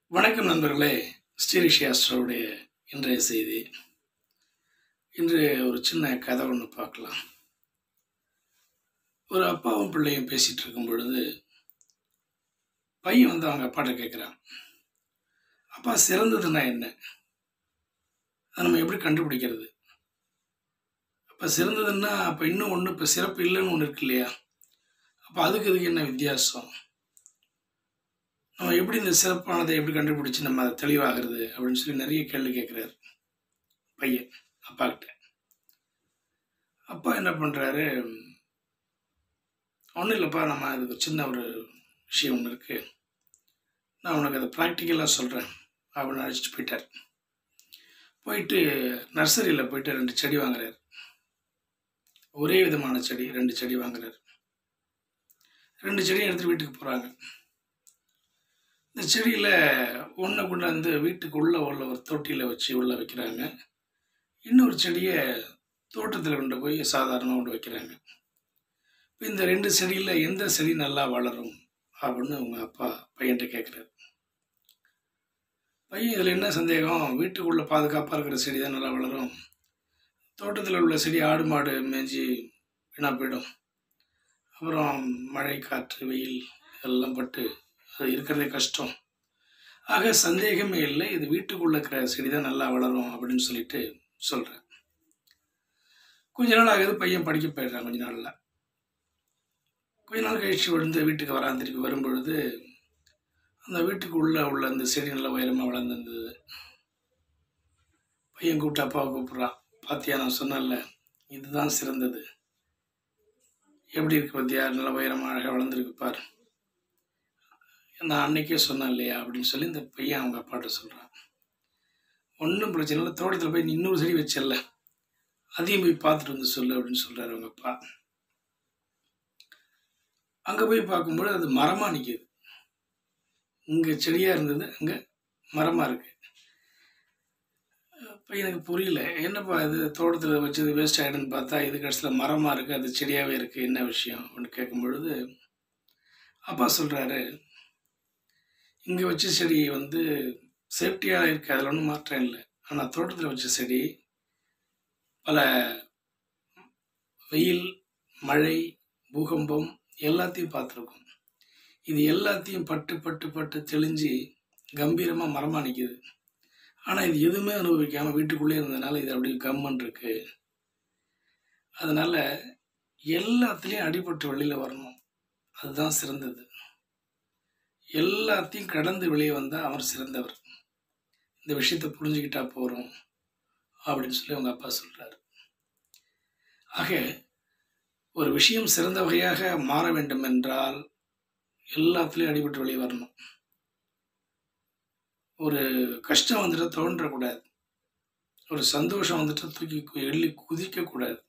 வணக்கம் நண்பர்களே ஸ்ரீரிஷி ஆஸ்ட்ரோவுடைய இன்றைய செய்தி இன்று ஒரு சின்ன கதை ஒன்று பார்க்கலாம் ஒரு அப்பாவும் பிள்ளையும் பேசிட்டு இருக்கும் பொழுது பையன் வந்து அவங்க அப்பாட்ட கேட்குறான் அப்பா சிறந்ததுன்னா என்ன அதை நம்ம எப்படி கண்டுபிடிக்கிறது அப்போ சிறந்ததுன்னா அப்போ இன்னும் ஒன்று இப்போ சிறப்பு இல்லைன்னு ஒன்று இருக்கு இல்லையா அப்போ அதுக்கு இதுக்கு என்ன வித்தியாசம் நம்ம எப்படி இந்த சிறப்பானதை எப்படி கண்டுபிடிச்சு நம்ம அதை தெளிவாகிறது அப்படின்னு சொல்லி நிறைய கேள்வி கேட்குறாரு பையன் அப்பா கிட்ட அப்பா என்ன பண்ணுறாரு ஒன்றும் இல்லைப்பா நம்ம அதுக்கு ஒரு சின்ன ஒரு விஷயம் ஒன்று இருக்குது நான் உனக்கு அதை ப்ராக்டிக்கலாக சொல்கிறேன் அப்படின்னு அழைச்சிட்டு போயிட்டார் போயிட்டு நர்சரியில் போயிட்டு ரெண்டு செடி வாங்குறாரு ஒரே விதமான செடி ரெண்டு செடி வாங்குறாரு ரெண்டு செடியும் எடுத்துகிட்டு வீட்டுக்கு போகிறாங்க இந்த செடியில் ஒன்றை கொண்டாந்து வீட்டுக்குள்ளே உள்ள ஒரு தொட்டியில் வச்சு உள்ளே வைக்கிறாங்க இன்னொரு செடியை தோட்டத்தில் கொண்டு போய் சாதாரணமாக கொண்டு வைக்கிறாங்க இப்போ இந்த ரெண்டு செடியில் எந்த செடி நல்லா வளரும் அப்படின்னு அவங்க அப்பா பையன்கிட்ட கேட்குறாரு பையன் இதில் என்ன சந்தேகம் வீட்டுக்குள்ளே பாதுகாப்பாக இருக்கிற செடி தான் நல்லா வளரும் தோட்டத்தில் உள்ள செடி ஆடு மாடு மேய்ஞ்சி வீணாக போயிடும் அப்புறம் மழை காற்று வெயில் இதெல்லாம் பட்டு அது இருக்கிறதே கஷ்டம் ஆக சந்தேகமே இல்லை இது வீட்டுக்குள்ள இருக்கிற செடி தான் நல்லா வளரும் அப்படின்னு சொல்லிட்டு சொல்கிறேன் கொஞ்ச நாள் ஆகுது பையன் படிக்க போயிடுறான் கொஞ்ச நாளில் கொஞ்ச நாள் கழிச்சு விழுந்து வீட்டுக்கு வரான் திருப்பி வரும்பொழுது அந்த வீட்டுக்கு உள்ள உள்ள அந்த செடி நல்லா உயரமாக வளர்ந்துருந்தது பையன் கூப்பிட்டு அப்பாவை கூப்பிட்றான் பாத்தியா நான் சொன்னேன்ல இதுதான் சிறந்தது எப்படி இருக்கு பத்தியா நல்லா உயரமாக அழகாக வளர்ந்துருக்கு பாரு நான் அன்னைக்கே சொன்னேன் இல்லையா அப்படின்னு சொல்லி இந்த பையன் அவங்க அப்பாட்ட சொல்கிறான் ஒன்றும் பிரச்சனை இல்லை தோட்டத்தில் போய் நீ இன்னொரு செடி வச்சல அதையும் போய் பார்த்துட்டு வந்து சொல்லு அப்படின்னு சொல்கிறாரு அவங்க அப்பா அங்கே போய் பார்க்கும்போது அது மரமாக நிற்கிது இங்கே செடியாக இருந்தது அங்கே மரமாக இருக்கு இப்போ எனக்கு புரியல என்னப்பா இது தோட்டத்தில் வச்சது வேஸ்ட் ஆகிடுன்னு பார்த்தா இது கடைசியில் மரமாக இருக்குது அது செடியாகவே இருக்குது என்ன விஷயம் அப்படின்னு கேட்கும் பொழுது அப்பா சொல்கிறாரு இங்கே வச்ச செடி வந்து சேஃப்டியாக இருக்குது அதில் ஒன்றும் மாற்றம் இல்லை ஆனால் தோட்டத்தில் வச்ச செடி பல வெயில் மழை பூகம்பம் எல்லாத்தையும் பார்த்துருக்கோம் இது எல்லாத்தையும் பட்டு பட்டு பட்டு தெளிஞ்சு கம்பீரமாக மரமாக நிற்கிது ஆனால் இது எதுவுமே அனுபவிக்காமல் வீட்டுக்குள்ளே இருந்ததுனால இது அப்படியே கம்மன் இருக்கு அதனால எல்லாத்துலேயும் அடிபட்டு வெளியில் வரணும் அதுதான் சிறந்தது எல்லாத்தையும் கடந்து வெளியே வந்தால் அவர் சிறந்தவர் இந்த விஷயத்தை புரிஞ்சுக்கிட்டா போகிறோம் அப்படின்னு சொல்லி அவங்க அப்பா சொல்கிறார் ஆக ஒரு விஷயம் சிறந்த வகையாக மாற வேண்டும் என்றால் எல்லாத்துலேயும் அடிபட்டு வெளியே வரணும் ஒரு கஷ்டம் வந்துட்டு தோன்றக்கூடாது ஒரு சந்தோஷம் வந்துட்டு தூக்கி கு- எள்ளி குதிக்கக்கூடாது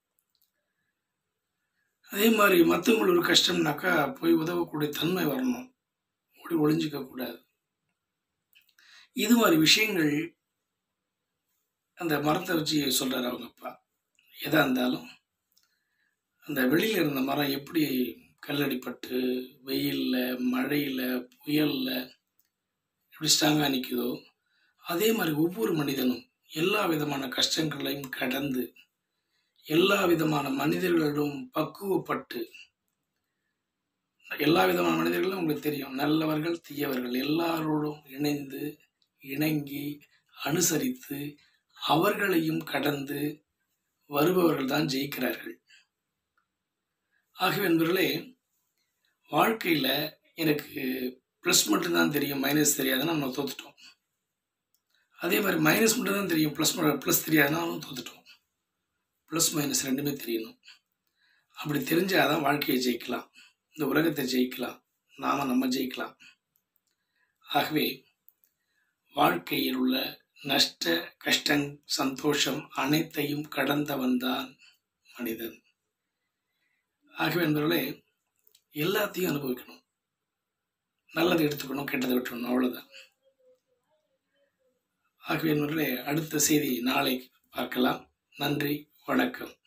அதே மாதிரி மற்றவங்களுக்கு ஒரு கஷ்டம்னாக்கா போய் உதவக்கூடிய தன்மை வரணும் ஓடி ஒளிஞ்சிக்க கூடாது இது மாதிரி விஷயங்கள் அந்த மரத்தை வச்சு சொல்றாரு அவங்க அப்பா எதா இருந்தாலும் அந்த வெளியில இருந்த மரம் எப்படி கல்லடிப்பட்டு வெயில்ல மழையில புயல்ல எப்படி ஸ்ட்ராங்காக நிற்குதோ அதே மாதிரி ஒவ்வொரு மனிதனும் எல்லா விதமான கஷ்டங்களையும் கடந்து எல்லா விதமான மனிதர்களிடம் பக்குவப்பட்டு எல்லா விதமான மனிதர்களும் உங்களுக்கு தெரியும் நல்லவர்கள் தீயவர்கள் எல்லாரோடும் இணைந்து இணங்கி அனுசரித்து அவர்களையும் கடந்து வருபவர்கள் தான் ஜெயிக்கிறார்கள் ஆகவே நண்பர்களே வாழ்க்கையில் எனக்கு ப்ளஸ் மட்டும்தான் தெரியும் மைனஸ் தெரியாதுன்னா நம்ம தோத்துட்டோம் அதே மாதிரி மைனஸ் மட்டும்தான் தெரியும் ப்ளஸ் ப்ளஸ் தெரியாதுன்னா நம்ம தோத்துட்டோம் ப்ளஸ் மைனஸ் ரெண்டுமே தெரியணும் அப்படி தெரிஞ்சால் தான் வாழ்க்கையை ஜெயிக்கலாம் இந்த உலகத்தை ஜெயிக்கலாம் நாம நம்ம ஜெயிக்கலாம் ஆகவே வாழ்க்கையில் உள்ள நஷ்ட கஷ்டம் சந்தோஷம் அனைத்தையும் கடந்தவன் தான் மனிதன் ஆகவே நண்பர்களே எல்லாத்தையும் அனுபவிக்கணும் நல்லதை எடுத்துக்கணும் கெட்டதை விட்டுக்கணும் அவ்வளவுதான் ஆகவே நண்பர்களே அடுத்த செய்தி நாளை பார்க்கலாம் நன்றி வணக்கம்